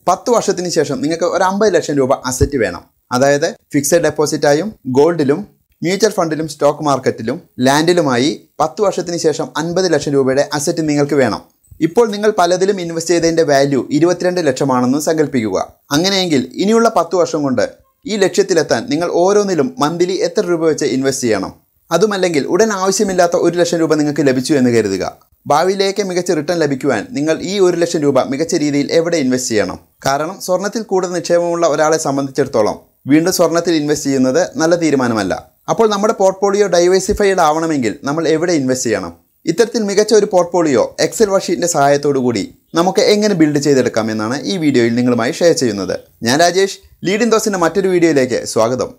പത്ത് വർഷത്തിന് ശേഷം നിങ്ങൾക്ക് ഒരു അമ്പത് ലക്ഷം രൂപ അസറ്റ് വേണം അതായത് ഫിക്സഡ് ഡെപ്പോസിറ്റായും ഗോൾഡിലും മ്യൂച്വൽ ഫണ്ടിലും സ്റ്റോക്ക് മാർക്കറ്റിലും ലാൻഡിലുമായി പത്ത് വർഷത്തിന് ശേഷം അൻപത് ലക്ഷം രൂപയുടെ അസറ്റ് നിങ്ങൾക്ക് വേണം ഇപ്പോൾ നിങ്ങൾ പലതിലും ഇൻവെസ്റ്റ് ചെയ്തതിന്റെ വാല്യൂ ഇരുപത്തിരണ്ട് ലക്ഷമാണെന്ന് സങ്കല്പിക്കുക അങ്ങനെയെങ്കിൽ ഇനിയുള്ള പത്ത് വർഷം കൊണ്ട് ഈ ലക്ഷ്യത്തിലെത്താൻ നിങ്ങൾ ഓരോന്നിലും മന്ത്ലി എത്ര രൂപ വെച്ച് ഇൻവെസ്റ്റ് ചെയ്യണം അതുമല്ലെങ്കിൽ ഉടൻ ആവശ്യമില്ലാത്ത ഒരു ലക്ഷം രൂപ നിങ്ങൾക്ക് ലഭിച്ചു എന്ന് കരുതുക ഭാവിയിലേക്ക് മികച്ച റിട്ടേൺ ലഭിക്കുവാൻ നിങ്ങൾ ഈ ഒരു ലക്ഷം രൂപ മികച്ച രീതിയിൽ എവിടെ ഇൻവെസ്റ്റ് ചെയ്യണം കാരണം സ്വർണ്ണത്തിൽ കൂടുതൽ നിക്ഷേപമുള്ള ഒരാളെ സംബന്ധിച്ചിടത്തോളം വീണ്ടും സ്വർണ്ണത്തിൽ ഇൻവെസ്റ്റ് ചെയ്യുന്നത് നല്ല തീരുമാനമല്ല അപ്പോൾ നമ്മുടെ പോർട്ട്ഫോളിയോ ഡൈവേഴ്സിഫൈഡ് ആവണമെങ്കിൽ നമ്മൾ എവിടെ ഇൻവെസ്റ്റ് ചെയ്യണം ഇത്തരത്തിൽ മികച്ച ഒരു പോർട്ട്ഫോളിയോ എക്സൽ വർഷീറ്റിന്റെ സഹായത്തോടു കൂടി നമുക്ക് എങ്ങനെ ബിൽഡ് ചെയ്തെടുക്കാം എന്നാണ് ഈ വീഡിയോയിൽ നിങ്ങളുമായി ഷെയർ ചെയ്യുന്നത് ഞാൻ രാജേഷ് ലീഡിൻ ദോസിന്റെ മറ്റൊരു വീഡിയോയിലേക്ക് സ്വാഗതം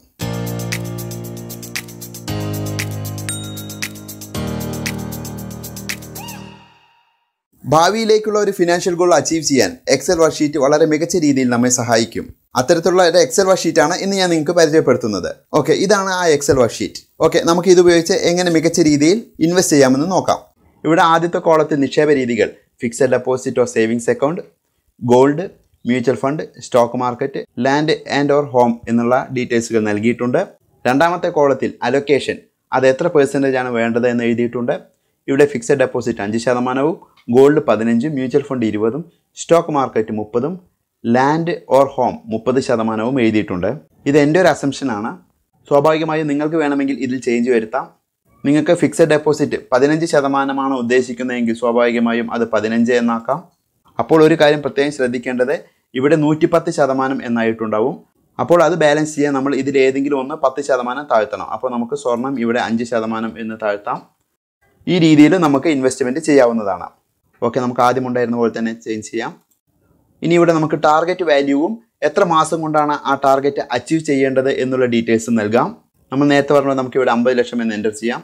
ഭാവിയിലേക്കുള്ള ഒരു ഫിനാൻഷ്യൽ ഗോൾ അച്ചീവ് ചെയ്യാൻ എക്സൽ വർഷീറ്റ് വളരെ മികച്ച രീതിയിൽ നമ്മെ സഹായിക്കും അത്തരത്തിലുള്ള ഒരു എക്സൽ വർഷീറ്റാണ് ഇന്ന് ഞാൻ നിങ്ങൾക്ക് പരിചയപ്പെടുത്തുന്നത് ഓക്കെ ഇതാണ് ആ എക്സൽ വർഷീറ്റ് ഓക്കെ നമുക്ക് ഇത് ഉപയോഗിച്ച് എങ്ങനെ മികച്ച രീതിയിൽ ഇൻവെസ്റ്റ് ചെയ്യാമെന്ന് നോക്കാം ഇവിടെ ആദ്യത്തെ കോളത്തിൽ നിക്ഷേപ രീതികൾ fixed deposit or savings account gold mutual fund stock market land and or home എന്നുള്ള ഡീറ്റെയിൽസുകൾ നൽകിയിട്ടുണ്ട് രണ്ടാമത്തെ കോളത്തിൽ അലൊക്കേഷൻ അത് എത്ര പെർസെൻറ്റേജ് ആണ് വേണ്ടത് എന്ന് എഴുതിയിട്ടുണ്ട് ഇവിടെ ഫിക്സഡ് ഡെപ്പോസിറ്റ് അഞ്ച് ശതമാനവും ഗോൾഡ് പതിനഞ്ചും മ്യൂച്വൽ ഫണ്ട് ഇരുപതും സ്റ്റോക്ക് മാർക്കറ്റ് മുപ്പതും ലാൻഡ് ഓർ ഹോം മുപ്പത് ശതമാനവും എഴുതിയിട്ടുണ്ട് ഇത് എൻ്റെ ഒരു അസംഷനാണ് സ്വാഭാവികമായും നിങ്ങൾക്ക് വേണമെങ്കിൽ ഇതിൽ ചേഞ്ച് വരുത്താം നിങ്ങൾക്ക് ഫിക്സഡ് ഡെപ്പോസിറ്റ് പതിനഞ്ച് ശതമാനമാണ് ഉദ്ദേശിക്കുന്നതെങ്കിൽ സ്വാഭാവികമായും അത് പതിനഞ്ച് എന്നാക്കാം അപ്പോൾ ഒരു കാര്യം പ്രത്യേകം ശ്രദ്ധിക്കേണ്ടത് ഇവിടെ നൂറ്റിപ്പത്ത് ശതമാനം എന്നായിട്ടുണ്ടാവും അപ്പോൾ അത് ബാലൻസ് ചെയ്യാൻ നമ്മൾ ഇതിൽ ഏതെങ്കിലും ഒന്ന് പത്ത് ശതമാനം താഴ്ത്തണം അപ്പോൾ നമുക്ക് സ്വർണം ഇവിടെ അഞ്ച് ശതമാനം എന്ന് താഴ്ത്താം ഈ രീതിയിൽ നമുക്ക് ഇൻവെസ്റ്റ്മെൻറ്റ് ചെയ്യാവുന്നതാണ് ഓക്കെ നമുക്ക് ആദ്യം ഉണ്ടായിരുന്ന പോലെ തന്നെ ചേഞ്ച് ചെയ്യാം ഇനി ഇവിടെ നമുക്ക് ടാർഗറ്റ് വാല്യൂവും എത്ര മാസം കൊണ്ടാണ് ആ ടാർഗറ്റ് അച്ചീവ് ചെയ്യേണ്ടത് എന്നുള്ള ഡീറ്റെയിൽസും നൽകാം നമ്മൾ നേരത്തെ പറഞ്ഞത് നമുക്ക് ഇവിടെ അമ്പത് ലക്ഷം എന്ന് എൻ്റർ ചെയ്യാം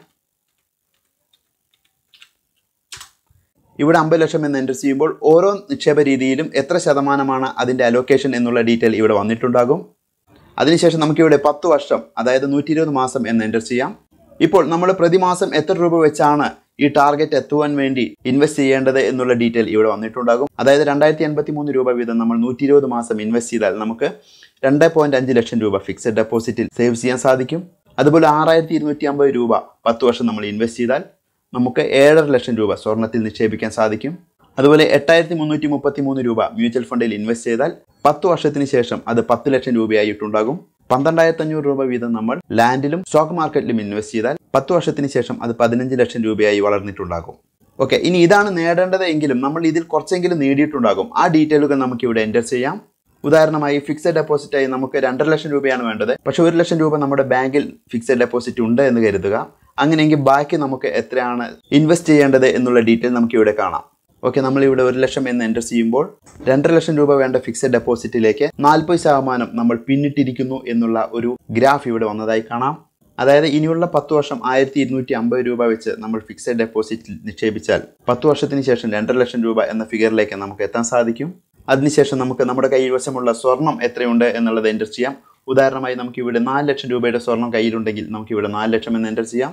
ഇവിടെ അമ്പത് ലക്ഷം എന്ന് എൻ്റർ ചെയ്യുമ്പോൾ ഓരോ നിക്ഷേപ രീതിയിലും എത്ര ശതമാനമാണ് അതിൻ്റെ അലോക്കേഷൻ എന്നുള്ള ഡീറ്റെയിൽ ഇവിടെ വന്നിട്ടുണ്ടാകും അതിനുശേഷം നമുക്കിവിടെ പത്ത് വർഷം അതായത് നൂറ്റി ഇരുപത് മാസം എന്ന് എൻ്റർ ചെയ്യാം ഇപ്പോൾ നമ്മൾ പ്രതിമാസം എത്ര രൂപ വെച്ചാണ് ഈ ടാർഗറ്റ് എത്തുവാൻ വേണ്ടി ഇൻവെസ്റ്റ് ചെയ്യേണ്ടത് എന്നുള്ള ഡീറ്റെയിൽ ഇവിടെ വന്നിട്ടുണ്ടാകും അതായത് രണ്ടായിരത്തി എൺപത്തി മൂന്ന് രൂപ വീതം നമ്മൾ നൂറ്റി ഇരുപത് മാസം ഇൻവെസ്റ്റ് ചെയ്താൽ നമുക്ക് രണ്ട് പോയിന്റ് അഞ്ച് ലക്ഷം രൂപ ഫിക്സഡ് ഡെപ്പോസിറ്റിൽ സേവ് ചെയ്യാൻ സാധിക്കും അതുപോലെ ആറായിരത്തി ഇരുന്നൂറ്റി അമ്പത് രൂപ പത്ത് വർഷം നമ്മൾ ഇൻവെസ്റ്റ് ചെയ്താൽ നമുക്ക് ഏഴര ലക്ഷം രൂപ സ്വർണ്ണത്തിൽ നിക്ഷേപിക്കാൻ സാധിക്കും അതുപോലെ എട്ടായിരത്തി മുന്നൂറ്റി മുപ്പത്തി മൂന്ന് രൂപ മ്യൂച്വൽ ഫണ്ടിൽ ഇൻവെസ്റ്റ് ചെയ്താൽ പത്ത് വർഷത്തിന് ശേഷം അത് പത്ത് ലക്ഷം രൂപയായിട്ടുണ്ടാകും പന്ത്രണ്ടായിരത്തി അഞ്ഞൂറ് രൂപ വീതം നമ്മൾ ലാൻഡിലും സ്റ്റോക്ക് മാർക്കറ്റിലും ഇൻവെസ്റ്റ് ചെയ്താൽ പത്ത് വർഷത്തിന് ശേഷം അത് പതിനഞ്ച് ലക്ഷം രൂപയായി വളർന്നിട്ടുണ്ടാകും ഓക്കെ ഇനി ഇതാണ് നേടേണ്ടത് എങ്കിലും നമ്മൾ ഇതിൽ കുറച്ചെങ്കിലും നേടിയിട്ടുണ്ടാകും ആ ഡീറ്റെയിലുകൾ നമുക്ക് ഇവിടെ എൻ്റർ ചെയ്യാം ഉദാഹരണമായി ഫിക്സഡ് ഡെപ്പോസിറ്റായി നമുക്ക് രണ്ടര ലക്ഷം രൂപയാണ് വേണ്ടത് പക്ഷേ ഒരു ലക്ഷം രൂപ നമ്മുടെ ബാങ്കിൽ ഫിക്സഡ് ഡെപ്പോസിറ്റ് ഉണ്ട് എന്ന് കരുതുക അങ്ങനെയെങ്കിൽ ബാക്കി നമുക്ക് എത്രയാണ് ഇൻവെസ്റ്റ് ചെയ്യേണ്ടത് എന്നുള്ള ഡീറ്റെയിൽ നമുക്ക് ഇവിടെ കാണാം ഓക്കെ നമ്മൾ ഇവിടെ ഒരു ലക്ഷം എന്ന് എൻ്റർ ചെയ്യുമ്പോൾ രണ്ടര ലക്ഷം രൂപ വേണ്ട ഫിക്സഡ് ഡെപ്പോസിറ്റിലേക്ക് നാൽപ്പത് ശതമാനം നമ്മൾ പിന്നിട്ടിരിക്കുന്നു എന്നുള്ള ഒരു ഗ്രാഫ് ഇവിടെ വന്നതായി കാണാം അതായത് ഇനിയുള്ള പത്ത് വർഷം ആയിരത്തി ഇരുന്നൂറ്റി അമ്പത് രൂപ വെച്ച് നമ്മൾ ഫിക്സഡ് ഡെപ്പോസിറ്റിൽ നിക്ഷേപിച്ചാൽ പത്ത് വർഷത്തിന് ശേഷം രണ്ടര ലക്ഷം രൂപ എന്ന ഫിഗറിലേക്ക് നമുക്ക് എത്താൻ സാധിക്കും അതിനുശേഷം നമുക്ക് നമ്മുടെ കൈവശമുള്ള സ്വർണം എത്രയുണ്ട് എന്നുള്ളത് എൻ്റർ ചെയ്യാം ഉദാഹരണമായി നമുക്ക് ഇവിടെ നാല് ലക്ഷം രൂപയുടെ സ്വർണം കയ്യിലുണ്ടെങ്കിൽ നമുക്ക് ഇവിടെ നാല് ലക്ഷം എന്ന് എൻ്റർ ചെയ്യാം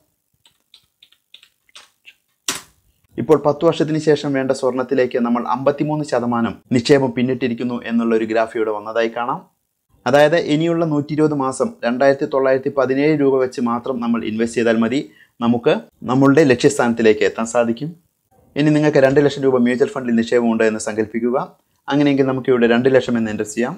ഇപ്പോൾ പത്ത് വർഷത്തിന് ശേഷം വേണ്ട സ്വർണത്തിലേക്ക് നമ്മൾ അമ്പത്തിമൂന്ന് ശതമാനം നിക്ഷേപം പിന്നിട്ടിരിക്കുന്നു എന്നുള്ള ഒരു ഗ്രാഫ് ഇവിടെ വന്നതായി കാണാം അതായത് ഇനിയുള്ള നൂറ്റി ഇരുപത് മാസം രണ്ടായിരത്തി തൊള്ളായിരത്തി പതിനേഴ് രൂപ വെച്ച് മാത്രം നമ്മൾ ഇൻവെസ്റ്റ് ചെയ്താൽ മതി നമുക്ക് നമ്മളുടെ ലക്ഷ്യസ്ഥാനത്തിലേക്ക് എത്താൻ സാധിക്കും ഇനി നിങ്ങൾക്ക് രണ്ട് ലക്ഷം രൂപ മ്യൂച്വൽ ഫണ്ടിൽ നിക്ഷേപമുണ്ട് എന്ന് സങ്കല്പിക്കുക അങ്ങനെയെങ്കിൽ നമുക്ക് ഇവിടെ രണ്ട് ലക്ഷം എന്ന് എൻ്റർ ചെയ്യാം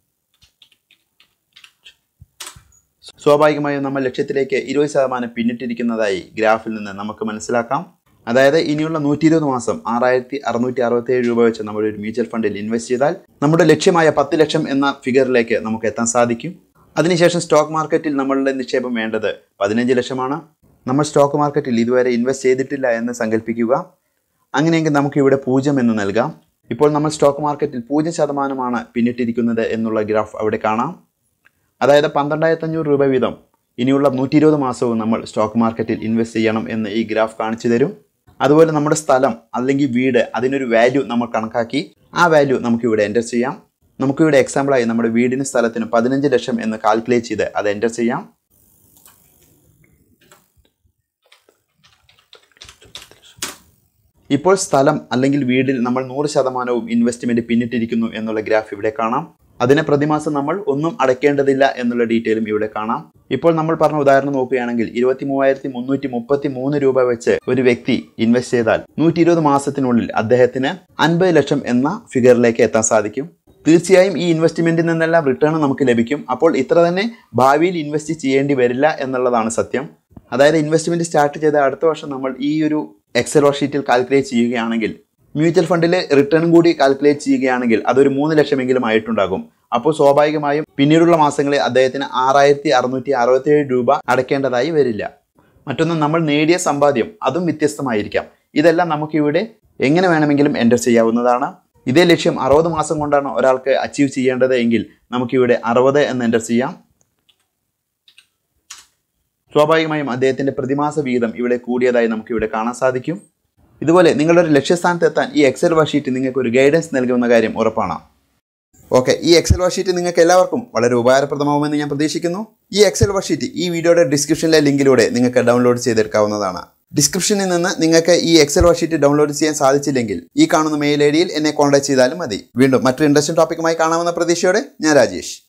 സ്വാഭാവികമായും നമ്മൾ ലക്ഷ്യത്തിലേക്ക് ഇരുപത് ശതമാനം പിന്നിട്ടിരിക്കുന്നതായി ഗ്രാഫിൽ നിന്ന് നമുക്ക് മനസ്സിലാക്കാം അതായത് ഇനിയുള്ള നൂറ്റി ഇരുപത് മാസം ആറായിരത്തി അറുന്നൂറ്റി അറുപത്തി ഏഴ് രൂപ വെച്ച് നമ്മൾ ഒരു മ്യൂച്വൽ ഫണ്ടിൽ ഇൻവെസ്റ്റ് ചെയ്താൽ നമ്മുടെ ലക്ഷ്യമായ പത്ത് ലക്ഷം എന്ന ഫിഗറിലേക്ക് നമുക്ക് എത്താൻ സാധിക്കും അതിനുശേഷം സ്റ്റോക്ക് മാർക്കറ്റിൽ നമ്മളുടെ നിക്ഷേപം വേണ്ടത് പതിനഞ്ച് ലക്ഷമാണ് നമ്മൾ സ്റ്റോക്ക് മാർക്കറ്റിൽ ഇതുവരെ ഇൻവെസ്റ്റ് ചെയ്തിട്ടില്ല എന്ന് സങ്കല്പിക്കുക അങ്ങനെയെങ്കിൽ നമുക്ക് ഇവിടെ പൂജ്യം എന്ന് നൽകാം ഇപ്പോൾ നമ്മൾ സ്റ്റോക്ക് മാർക്കറ്റിൽ പൂജ്യം ശതമാനമാണ് പിന്നിട്ടിരിക്കുന്നത് എന്നുള്ള ഗ്രാഫ് അവിടെ കാണാം അതായത് പന്ത്രണ്ടായിരത്തി അഞ്ഞൂറ് രൂപ വീതം ഇനിയുള്ള നൂറ്റി ഇരുപത് മാസവും നമ്മൾ സ്റ്റോക്ക് മാർക്കറ്റിൽ ഇൻവെസ്റ്റ് ചെയ്യണം എന്ന് ഈ ഗ്രാഫ് കാണിച്ചു തരും അതുപോലെ നമ്മുടെ സ്ഥലം അല്ലെങ്കിൽ വീട് അതിനൊരു വാല്യൂ നമ്മൾ കണക്കാക്കി ആ വാല്യൂ നമുക്ക് ഇവിടെ എൻ്റർ ചെയ്യാം നമുക്കിവിടെ എക്സാമ്പിളായി നമ്മുടെ വീടിന് സ്ഥലത്തിന് പതിനഞ്ച് ലക്ഷം എന്ന് കാൽക്കുലേറ്റ് ചെയ്ത് അത് എൻ്റർ ചെയ്യാം ഇപ്പോൾ സ്ഥലം അല്ലെങ്കിൽ വീടിൽ നമ്മൾ നൂറ് ശതമാനവും ഇൻവെസ്റ്റ്മെന്റ് പിന്നിട്ടിരിക്കുന്നു എന്നുള്ള ഗ്രാഫ് ഇവിടെ കാണാം അതിനെ പ്രതിമാസം നമ്മൾ ഒന്നും അടയ്ക്കേണ്ടതില്ല എന്നുള്ള ഡീറ്റെയിലും ഇവിടെ കാണാം ഇപ്പോൾ നമ്മൾ പറഞ്ഞ ഉദാഹരണം നോക്കുകയാണെങ്കിൽ ഇരുപത്തി മൂവായിരത്തി മുന്നൂറ്റി മുപ്പത്തി മൂന്ന് രൂപ വെച്ച് ഒരു വ്യക്തി ഇൻവെസ്റ്റ് ചെയ്താൽ നൂറ്റി ഇരുപത് മാസത്തിനുള്ളിൽ അദ്ദേഹത്തിന് അൻപത് ലക്ഷം എന്ന ഫിഗറിലേക്ക് എത്താൻ സാധിക്കും തീർച്ചയായും ഈ ഇൻവെസ്റ്റ്മെന്റിൽ നിന്നെല്ലാം റിട്ടേൺ നമുക്ക് ലഭിക്കും അപ്പോൾ ഇത്ര തന്നെ ഭാവിയിൽ ഇൻവെസ്റ്റ് ചെയ്യേണ്ടി വരില്ല എന്നുള്ളതാണ് സത്യം അതായത് ഇൻവെസ്റ്റ്മെന്റ് സ്റ്റാർട്ട് ചെയ്ത അടുത്ത വർഷം നമ്മൾ ഈ ഒരു എക്സൽ ഷീറ്റിൽ കാൽക്കുലേറ്റ് ചെയ്യുകയാണെങ്കിൽ മ്യൂച്വൽ ഫണ്ടിലെ റിട്ടേണും കൂടി കാൽക്കുലേറ്റ് ചെയ്യുകയാണെങ്കിൽ അതൊരു മൂന്ന് ലക്ഷമെങ്കിലും ആയിട്ടുണ്ടാകും അപ്പോൾ സ്വാഭാവികമായും പിന്നീടുള്ള മാസങ്ങളിൽ അദ്ദേഹത്തിന് ആറായിരത്തി അറുന്നൂറ്റി അറുപത്തിയേഴ് രൂപ അടയ്ക്കേണ്ടതായി വരില്ല മറ്റൊന്ന് നമ്മൾ നേടിയ സമ്പാദ്യം അതും വ്യത്യസ്തമായിരിക്കാം ഇതെല്ലാം നമുക്കിവിടെ എങ്ങനെ വേണമെങ്കിലും എൻ്റർ ചെയ്യാവുന്നതാണ് ഇതേ ലക്ഷ്യം അറുപത് മാസം കൊണ്ടാണ് ഒരാൾക്ക് അച്ചീവ് ചെയ്യേണ്ടത് എങ്കിൽ നമുക്കിവിടെ അറുപത് എന്ന് എൻ്റർ ചെയ്യാം സ്വാഭാവികമായും അദ്ദേഹത്തിന്റെ പ്രതിമാസ വീതം ഇവിടെ കൂടിയതായി നമുക്ക് ഇവിടെ കാണാൻ സാധിക്കും ഇതുപോലെ നിങ്ങളൊരു ലക്ഷ്യസ്ഥാനത്ത് എത്താൻ ഈ എക്സൽ വർഷീറ്റ് നിങ്ങൾക്ക് ഒരു ഗൈഡൻസ് നൽകുമെന്ന കാര്യം ഉറപ്പാണ് ഓക്കെ ഈ എക്സൽ വർഷീറ്റ് നിങ്ങൾക്ക് എല്ലാവർക്കും വളരെ ഉപകാരപ്രദമാവുമെന്ന് ഞാൻ പ്രതീക്ഷിക്കുന്നു ഈ എക്സൽ വർഷീറ്റ് ഈ വീഡിയോയുടെ ഡിസ്ക്രിപ്ഷനിലെ ലിങ്കിലൂടെ നിങ്ങൾക്ക് ഡൗൺലോഡ് ചെയ്തെടുക്കാവുന്നതാണ് ഡിസ്ക്രിപ്ഷനിൽ നിന്ന് നിങ്ങൾക്ക് ഈ എക്സൽ വർഷീറ്റ് ഡൗൺലോഡ് ചെയ്യാൻ സാധിച്ചില്ലെങ്കിൽ ഈ കാണുന്ന മെയിൽ ഐ ഡിയിൽ എന്നെ കോൺടാക്ട് ചെയ്താലും മതി വീണ്ടും മറ്റൊരു ഇൻട്രസ്റ്റിംഗ് ടോപ്പിക്കുമായി കാണാമെന്ന പ്രതീക്ഷയോടെ ഞാൻ രാജേഷ്